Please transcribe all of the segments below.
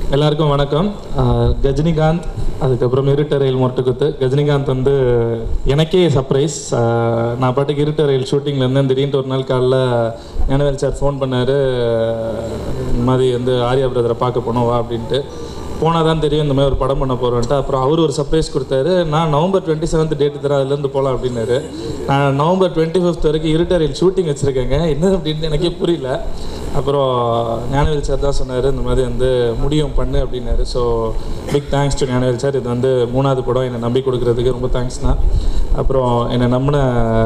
எல்லாருக்கும் வணக்கம் ஆஹ் கஜினிகாந்த் அதுக்கப்புறம் இருட்ட ரயில் மொட்டுக்குத்து கஜினிகாந்த் வந்து எனக்கே சர்ப்ரைஸ் நான் பாட்டுக்கு இருட்ட ரயில் ஷூட்டிங்கில் இருந்தேன் திடீர்னு ஒரு நாள் காலைல ஞானவேல் சார் ஃபோன் பண்ணார் இந்த மாதிரி வந்து ஆர்யா பிரதரை பார்க்க போனோம் வா அப்படின்ட்டு போனால் தான் தெரியும் இந்த மாதிரி ஒரு படம் பண்ண போகிறோன்ட்டு அப்புறம் அவர் ஒரு சர்ப்ரைஸ் கொடுத்தாரு நான் நவம்பர் டுவெண்ட்டி செவன்த் டேட்டு தரேன் அதுலேருந்து போகலாம் அப்படின்னாரு நான் நவம்பர் டுவெண்ட்டி ஃபிஃப்த் வரைக்கும் இருட்ட ரயில் ஷூட்டிங் வச்சுருக்கேங்க என்ன அப்படின்னு எனக்கே புரியல அப்புறம் ஞானவேல் சார் தான் சொன்னார் இந்த மாதிரி வந்து முடியும் பண்ணு அப்படின்னாரு so big thanks to Gnanavel sir இது வந்து மூணாவது படம் என்னை நம்பி கொடுக்குறதுக்கு ரொம்ப தேங்க்ஸ் தான் அப்புறம் என்னை நம்பின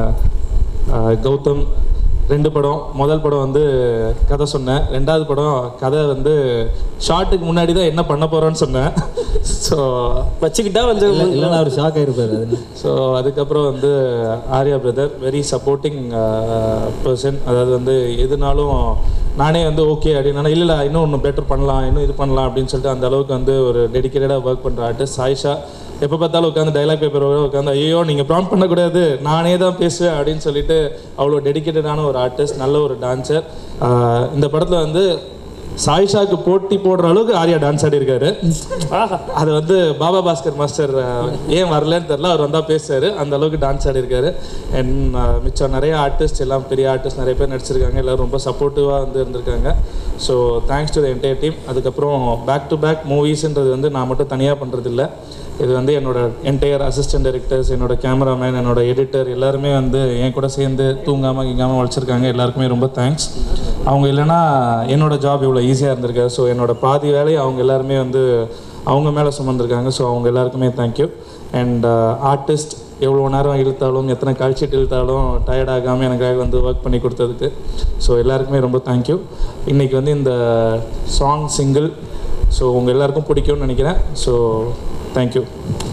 ஆஹ், கௌதம் ரெண்டு படம் முதல் படம் வந்து கதை சொன்னேன் ரெண்டாவது படம் கதை வந்து ஷார்ட்டுக்கு முன்னாடி தான் என்ன பண்ண போகிறோன்னு சொன்னேன் ஸோ வச்சுக்கிட்டா வந்து இல்லைன்னா அவர் ஷாக் ஆயிருப்பாரு அது ஸோ அதுக்கப்புறம் வந்து Arya brother very supporting person அதாவது வந்து எதுனாலும் நானே வந்து ஓகே அப்படின்னா இல்லை இல்லை இன்னும் ஒன்று பெட்டர் பண்ணலாம் இன்னும் இது பண்ணலாம் அப்படின்னு சொல்லிட்டு அந்த அளவுக்கு வந்து ஒரு டெடிக்கேட்டடாக ஒர்க் பண்ணுற ஆர்டிஸ்ட் சாயிஷா எப்போ பார்த்தாலும் உட்காந்து டைலாக் பேப்பர் உட்காந்து ஐயோ நீங்கள் ப்ராம்ப்ட் பண்ணக்கூடாது நானே தான் பேசுவேன் அப்படின்னு சொல்லிட்டு அவ்வளோ டெடிக்கேட்டடான ஒரு ஆர்டிஸ்ட் நல்ல ஒரு டான்சர் இந்த படத்தில் வந்து சாயிஷாக்கு போட்டி போடுற அளவுக்கு ஆர்யா டான்ஸ் ஆடி இருக்காரு அது வந்து பாபா பாஸ்கர் மாஸ்டர் அஹ், ஏன் வரலன்னு தெரில அவர் வந்தால் பேசுறாரு அந்த அளவுக்கு டான்ஸ் ஆடி இருக்காரு அண்ட் மிச்சம் நிறைய ஆர்டிஸ்ட் எல்லாம் பெரிய ஆர்டிஸ்ட் நிறைய பேர் நடிச்சிருக்காங்க எல்லாரும் ரொம்ப சப்போர்ட்டிவாக வந்து இருந்திருக்காங்க so thanks to the entire team அதுக்கப்புறம் பேக் டு பேக் மூவிஸ்ன்றது வந்து நான் மட்டும் தனியாக பண்ணுறது இல்ல இது வந்து என்னோட என்டையர் அசிஸ்டன்ட் டைரக்டர்ஸ் என்னோட கேமராமேன் என்னோட எடிட்டர் எல்லாருமே வந்து என் கூட சேர்ந்து தூங்காமல் கிங்காமல் உழைச்சிருக்காங்க எல்லாருக்குமே ரொம்ப தேங்க்ஸ் அவங்க இல்லைன்னா என்னோட ஜாப் இவ்வளோ ஈஸியாக இருந்திருக்காது ஸோ என்னோட பாதி வேலையை அவங்க எல்லாருமே வந்து அவங்க மேலே சுமந்திருக்காங்க ஸோ அவங்க எல்லாருக்குமே தேங்க்யூ அண்ட் ஆர்டிஸ்ட் எவ்வளோ நேரம் இழுத்தாலும் எத்தனை கால்ஷீட் இழுத்தாலும் டயர்ட் ஆகாமல் எனக்காக வந்து ஒர்க் பண்ணி கொடுத்ததுக்கு ஸோ எல்லாருக்குமே ரொம்ப தேங்க்யூ இன்றைக்கி வந்து இந்த சாங் சிங்கிள் ஸோ உங்கள் எல்லாருக்கும் பிடிக்கும்னு நினைக்கிறேன் ஸோ தேங்க்யூ